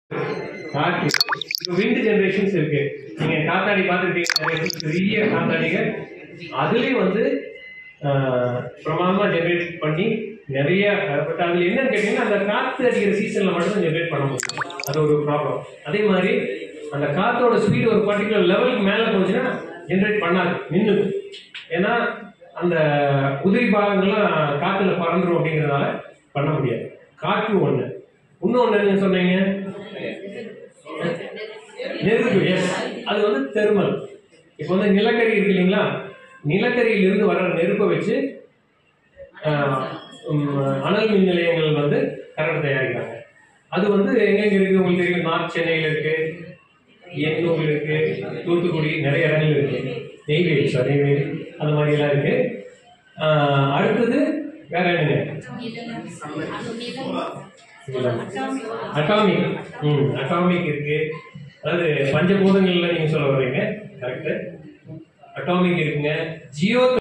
காற்று wind generations இருக்கு நீங்க காத்தாடி பார்த்துருக்கீங்க நிறைய பெரிய காத்தாடிகள் அதுலயும் வந்து ஆஹ், பிரமாதமா ஜெனரேட் பண்ணி நிறைய பட் அதுல என்னன்னு கேட்டீங்கன்னா அந்த காத்து அடிக்கிற சீசன்ல மட்டும் ஜெனரேட் பண்ண முடியும் அது ஒரு ப்ராப்ளம் அதே மாதிரி அந்த காத்தோட ஸ்பீடு ஒரு பர்டிகுலர் லெவலுக்கு மேல போச்சுன்னா ஜெனரேட் பண்ணாது நின்று ஏன்னா அந்த உதிரி பாகங்கள்லாம் காத்துல பறந்துரும் அப்படிங்கிறதுனால பண்ண முடியாது காற்று ஒண்ணு இன்னொன்னு என்ன சொன்னீங்க நெருப்பு எஸ் அது வந்து தெர்மல் இப்போ வந்து நிலக்கரி இருக்கு இல்லைங்களா நிலக்கரியிலிருந்து வர நெருப்பை வச்சு ஆஹ், உம், அனல் மின் நிலையங்கள் வந்து கரண்ட் தயாரிக்கிறாங்க அது வந்து எங்கெங்க இருக்கு உங்களுக்கு தெரியும் நார்த் சென்னையில் இருக்கு எண்ணூர் இருக்கு தூத்துக்குடி நிறைய இடங்கள் இருக்கு நெய்வேலி சார் நெய்வேலி அந்த மாதிரி எல்லாம் இருக்கு ஆஹ், அடுத்தது வேற என்னங்க அட்டாமிக் ம் அட்டாமிக் இருக்கு அதாவது பஞ்சபூதங்கள்ல நீங்க சொல்ல வர்றீங்க கரெக்ட் அட்டாமிக் இருக்குங்க ஜியோ